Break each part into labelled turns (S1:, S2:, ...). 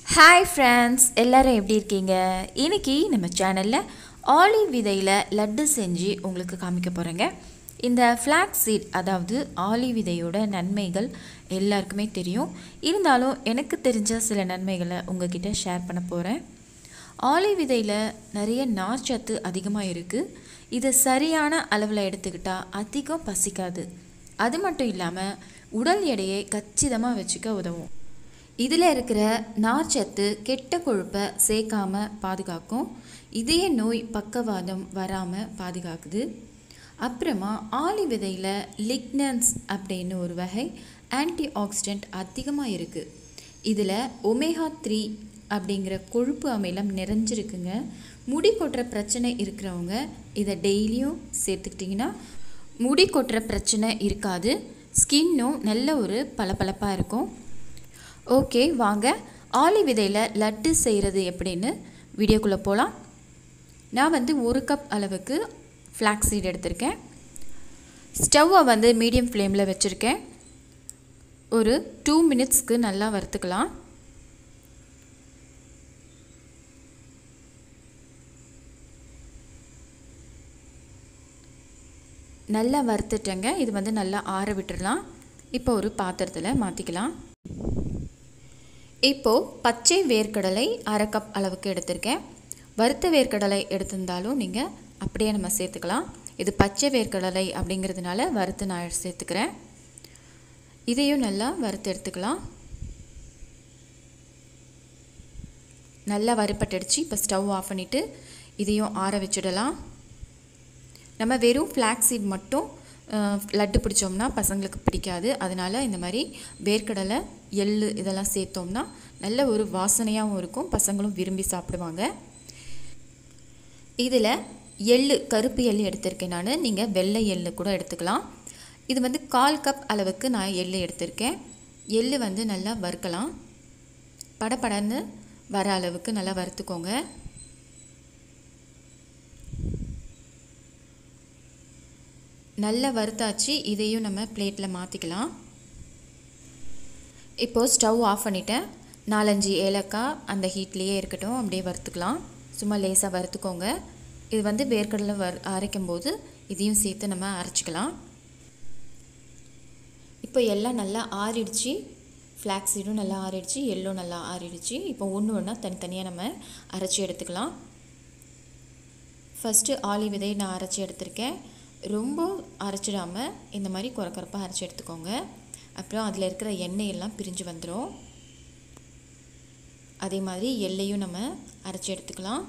S1: hi friends எல்லாரும் எப்படி இருக்கீங்க இன்னைக்கு நம்ம சேனலில் ஆலிவ் விதையில் லட்டு செஞ்சு உங்களுக்கு காமிக்க போகிறேங்க இந்த ஃப்ளாக் சீட் அதாவது ஆலிவ் விதையோட நன்மைகள் எல்லாருக்குமே தெரியும் இருந்தாலும் எனக்கு தெரிஞ்ச சில நன்மைகளை உங்ககிட்ட ஷேர் பண்ண போகிறேன் ஆலிவ் விதையில் நிறைய நார்ச்சத்து அதிகமாக இருக்குது இதை சரியான அளவில் எடுத்துக்கிட்டால் அதிகம் பசிக்காது அது மட்டும் இல்லாமல் உடல் எடையை கச்சிதமாக வச்சுக்க உதவும் இதில் இருக்கிற நார்ச்சத்து கெட்ட கொழுப்பை சேர்க்காம பாதுகாக்கும் இதய நோய் பக்கவாதம் வராமல் பாதுகாக்குது அப்புறமா ஆளி விதையில் லிக்னன்ஸ் அப்படின்னு ஒரு வகை ஆன்டி ஆக்சிடென்ட் அதிகமாக இருக்குது இதில் ஒமேகா த்ரீ அப்படிங்கிற கொழுப்பு அமிலம் நிறைஞ்சிருக்குங்க முடி கொட்டுற பிரச்சனை இருக்கிறவங்க இதை டெய்லியும் சேர்த்துக்கிட்டிங்கன்னா முடி கொட்டுற பிரச்சனை இருக்காது ஸ்கின்னும் நல்ல ஒரு பளபளப்பாக இருக்கும் ஓகே வாங்க ஆலி விதையில் லட்டு செய்கிறது எப்படின்னு வீடியோக்குள்ளே போகலாம் நான் வந்து ஒரு கப் அளவுக்கு ஃப்ளாக்ஸ் சீட் எடுத்திருக்கேன் ஸ்டவ்வை வந்து மீடியம் ஃப்ளேமில் வச்சுருக்கேன் ஒரு டூ மினிட்ஸ்க்கு நல்லா வறுத்துக்கலாம் நல்லா வறுத்துட்டேங்க இது வந்து நல்லா ஆற விட்டுடலாம் இப்போ ஒரு பாத்திரத்தில் மாற்றிக்கலாம் இப்போது பச்சை வேர்க்கடலை அரை கப் அளவுக்கு எடுத்திருக்கேன் வறுத்த வேர்க்கடலை எடுத்திருந்தாலும் நீங்கள் அப்படியே நம்ம சேர்த்துக்கலாம் இது பச்சை வேர்க்கடலை அப்படிங்கிறதுனால வறுத்து நான் சேர்த்துக்கிறேன் இதையும் நல்லா வறுத்து எடுத்துக்கலாம் நல்லா வறுப்பட்டுடுச்சு இப்போ ஸ்டவ் ஆஃப் பண்ணிவிட்டு இதையும் ஆற வச்சிடலாம் நம்ம வெறும் ஃப்ளாக்ஸீட் மட்டும் லட்டு பிடிச்சோம்னா பசங்களுக்கு பிடிக்காது அதனால் இந்த மாதிரி வேர்க்கடலை எள் இதெல்லாம் சேர்த்தோம்னா நல்ல ஒரு வாசனையாகவும் இருக்கும் பசங்களும் விரும்பி சாப்பிடுவாங்க இதில் எள் கருப்பு எள் எடுத்திருக்கேன் நான் நீங்கள் வெள்ளை எள் கூட எடுத்துக்கலாம் இது வந்து கால் கப் அளவுக்கு நான் எள் எடுத்திருக்கேன் எள் வந்து நல்லா வறுக்கலாம் படப்படன்னு வர அளவுக்கு நல்லா வறுத்துக்கோங்க நல்லா வறுத்தாச்சு இதையும் நம்ம பிளேட்டில் மாற்றிக்கலாம் இப்போது ஸ்டவ் ஆஃப் பண்ணிவிட்டேன் நாலஞ்சு ஏலக்காய் அந்த ஹீட்லேயே இருக்கட்டும் அப்படியே வறுத்துக்கலாம் சும்மா லேசாக வறுத்துக்கோங்க இது வந்து வேர்க்கடலை வறு அரைக்கும் போது இதையும் சேர்த்து நம்ம அரைச்சிக்கலாம் இப்போ எல்லாம் நல்லா ஆறிடுச்சு ஃப்ளாக்ஸ் சீடும் நல்லா ஆறிடுச்சு எல்லோ நல்லா ஆறிடுச்சு இப்போ ஒன்று ஒன்றா தனித்தனியாக நம்ம அரைச்சி எடுத்துக்கலாம் ஃபஸ்ட்டு ஆலி விதை நான் அரைச்சி எடுத்திருக்கேன் ரொம்ப அரைச்சிடாமல் இந்த மாதிரி குறக்குறப்பாக அரைச்சி எடுத்துக்கோங்க அப்புறம் அதில் இருக்கிற எண்ணெய் எல்லாம் பிரிஞ்சு வந்துடும் அதே மாதிரி எல்லையும் நம்ம அரைச்சி எடுத்துக்கலாம்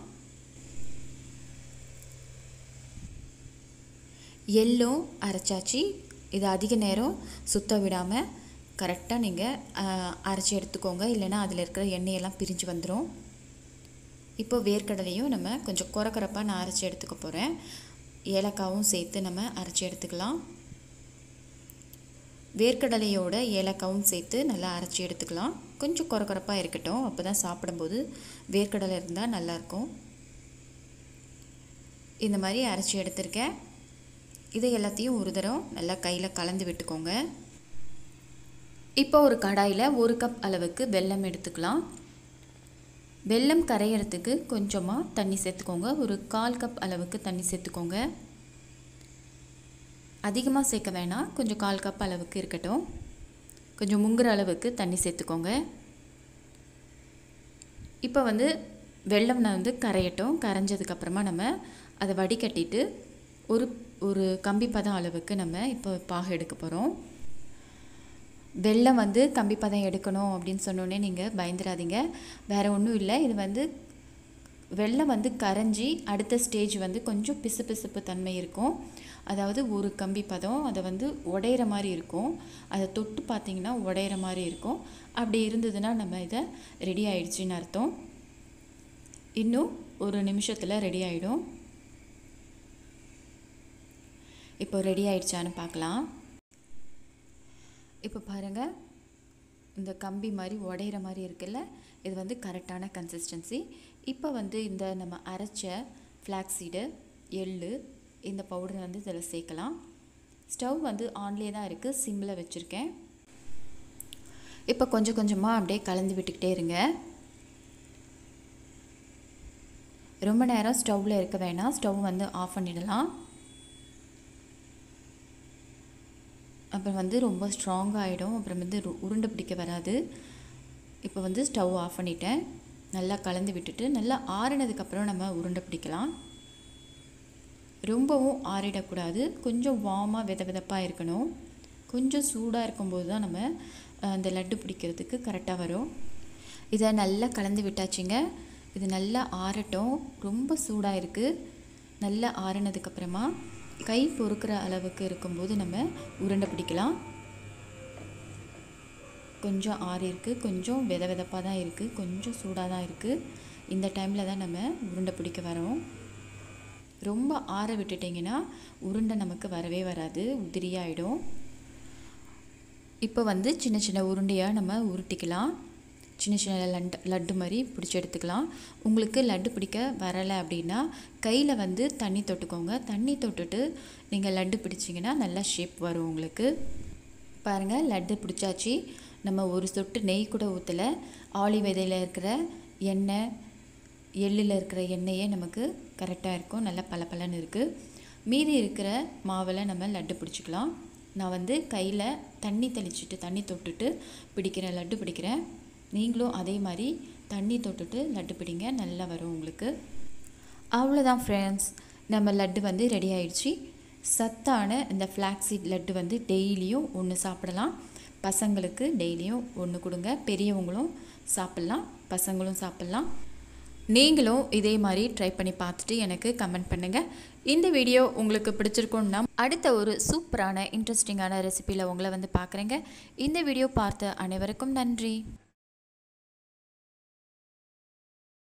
S1: எள்ளும் அரைச்சாச்சு இது அதிக நேரம் சுத்த விடாமல் கரெக்டாக நீங்கள் அரைச்சி எடுத்துக்கோங்க இல்லைன்னா அதில் இருக்கிற எண்ணெயெல்லாம் பிரிஞ்சு வந்துடும் இப்போ வேர்க்கடலையும் நம்ம கொஞ்சம் குறக்குறப்பாக நான் அரைச்சி எடுத்துக்க போகிறேன் ஏலக்காவும் சேர்த்து நம்ம அரைச்சி எடுத்துக்கலாம் வேர்க்கடலையோட ஏலக்காவும் சேர்த்து நல்லா அரைச்சி எடுத்துக்கலாம் கொஞ்சம் குறக்குறப்பாக இருக்கட்டும் அப்போ தான் சாப்பிடும்போது வேர்க்கடலை இருந்தால் நல்லாயிருக்கும் இந்த மாதிரி அரைச்சி எடுத்திருக்கேன் இதை எல்லாத்தையும் ஒரு தரம் நல்லா கையில் கலந்து விட்டுக்கோங்க இப்போ ஒரு கடாயில் ஒரு கப் அளவுக்கு வெல்லம் எடுத்துக்கலாம் வெல்லம் கரையிறதுக்கு கொஞ்சமாக தண்ணி சேர்த்துக்கோங்க ஒரு கால் கப் அளவுக்கு தண்ணி சேர்த்துக்கோங்க அதிகமாக சேர்க்க வேணாம் கொஞ்சம் கால் கப் அளவுக்கு இருக்கட்டும் கொஞ்சம் முங்குற அளவுக்கு தண்ணி சேர்த்துக்கோங்க இப்போ வந்து வெள்ளம் நான் வந்து கரையட்டும் கரைஞ்சதுக்கப்புறமா நம்ம அதை வடிகட்டிட்டு ஒரு ஒரு கம்பி பதம் அளவுக்கு நம்ம இப்போ பாகு எடுக்க போகிறோம் வெள்ளம் வந்து கம்பி பதம் எடுக்கணும் அப்படின்னு சொன்னோன்னே நீங்கள் பயந்துடாதீங்க வேறு ஒன்றும் இல்லை இது வந்து வெள்ளம் வந்து கரைஞ்சி அடுத்த ஸ்டேஜ் வந்து கொஞ்சம் பிசு பிசுப்பு தன்மை இருக்கும் அதாவது ஒரு கம்பி பதம் அதை வந்து உடையிற மாதிரி இருக்கும் அதை தொட்டு பார்த்திங்கன்னா உடையிற மாதிரி இருக்கும் அப்படி இருந்ததுன்னா நம்ம இதை ரெடி ஆயிடுச்சின்னு அர்த்தம் இன்னும் ஒரு நிமிஷத்தில் ரெடி ஆகிடும் இப்போ ரெடி ஆயிடுச்சான்னு பார்க்கலாம் இப்போ பாருங்கள் இந்த கம்பி மாதிரி உடையிற மாதிரி இருக்குல்ல இது வந்து கரெக்டான கன்சிஸ்டன்சி இப்போ வந்து இந்த நம்ம அரைச்ச ஃப்ளாக்ஸீடு எள் இந்த பவுடரை வந்து இதில் சேர்க்கலாம் ஸ்டவ் வந்து ஆன்லேயே தான் இருக்குது சிம்மில் வச்சுருக்கேன் இப்போ கொஞ்சம் கொஞ்சமாக அப்படியே கலந்து விட்டுக்கிட்டே இருங்க ரொம்ப நேரம் ஸ்டவ்வில் இருக்க வேணாம் ஸ்டவ் வந்து ஆஃப் பண்ணிடலாம் அப்புறம் வந்து ரொம்ப ஸ்ட்ராங்காக ஆகிடும் அப்புறம் வந்து ரு- உருண்டை பிடிக்க வராது இப்போ வந்து ஸ்டவ் ஆஃப் பண்ணிட்டேன் நல்லா கலந்து விட்டுட்டு நல்லா ஆறினதுக்கப்புறம் நம்ம உருண்டை பிடிக்கலாம் ரொம்பவும் ஆறிடக்கூடாது கொஞ்சம் வார்மாக வித விதப்பாக இருக்கணும் கொஞ்சம் சூடாக இருக்கும்போது தான் நம்ம அஹ், அந்த லட்டு பிடிக்கிறதுக்கு கரெக்டாக வரும் இதை நல்லா கலந்து விட்டாச்சுங்க இது நல்லா ஆறட்டும் ரொம்ப சூடாக இருக்குது நல்லா ஆறினதுக்கப்புறமா கை பொறுக்கிற அளவுக்கு இருக்கும்போது நம்ம உருண்டை பிடிக்கலாம் கொஞ்சம் ஆறி இருக்குது கொஞ்சம் வித விதப்பாக தான் இருக்குது கொஞ்சம் சூடாக தான் இருக்குது இந்த டைமில் தான் நம்ம உருண்டை பிடிக்க வரோம் ரொம்ப ஆற விட்டுட்டிங்கன்னா உருண்டை நமக்கு வரவே வராது உதிரியாயிடும் இப்போ வந்து சின்ன சின்ன உருண்டையாக நம்ம உருட்டிக்கலாம் சின்ன சின்ன லட்டு லட்டு மாதிரி பிடிச்சி எடுத்துக்கலாம் உங்களுக்கு லட்டு பிடிக்க வரலை அப்படின்னா கையில் வந்து தண்ணி தொட்டுக்கோங்க தண்ணி தொட்டுட்டு நீங்கள் லட்டு பிடிச்சிங்கன்னா நல்லா ஷேப் வரும் உங்களுக்கு பாருங்கள் லட்டு பிடிச்சாச்சு நம்ம ஒரு சொட்டு நெய் கூட ஊற்றலை ஆளி விதையில் இருக்கிற எண்ணெய் எள்ளில் இருக்கிற எண்ணெயே நமக்கு கரெக்டாக இருக்கும் நல்லா பளபளன்னு இருக்குது மீதி இருக்கிற மாவில் நம்ம லட்டு பிடிச்சிக்கலாம் நான் வந்து கையில் தண்ணி தெளிச்சிட்டு தண்ணி தொட்டுட்டு பிடிக்கிறேன் லட்டு பிடிக்கிறேன் நீங்களும் அதே மாதிரி தண்ணி தொட்டுட்டு லட்டு பிடிங்க நல்லா வரும் உங்களுக்கு அவ்வளோதான் ஃப்ரெண்ட்ஸ் நம்ம லட்டு வந்து ரெடி ஆயிடுச்சு சத்தான இந்த ஃப்ளாக்ஸீட் லட்டு வந்து டெய்லியும் ஒன்று சாப்பிடலாம் பசங்களுக்கு டெய்லியும் ஒன்று கொடுங்க பெரியவங்களும் சாப்பிட்லாம் பசங்களும் சாப்பிட்லாம் நீங்களும் இதே மாதிரி ட்ரை பண்ணி பார்த்துட்டு எனக்கு கமெண்ட் பண்ணுங்கள் இந்த வீடியோ உங்களுக்கு பிடிச்சிருக்குன்னா அடுத்த ஒரு சூப்பரான இன்ட்ரெஸ்டிங்கான ரெசிபியில் உங்களை வந்து பார்க்குறேங்க இந்த வீடியோ பார்த்த அனைவருக்கும் நன்றி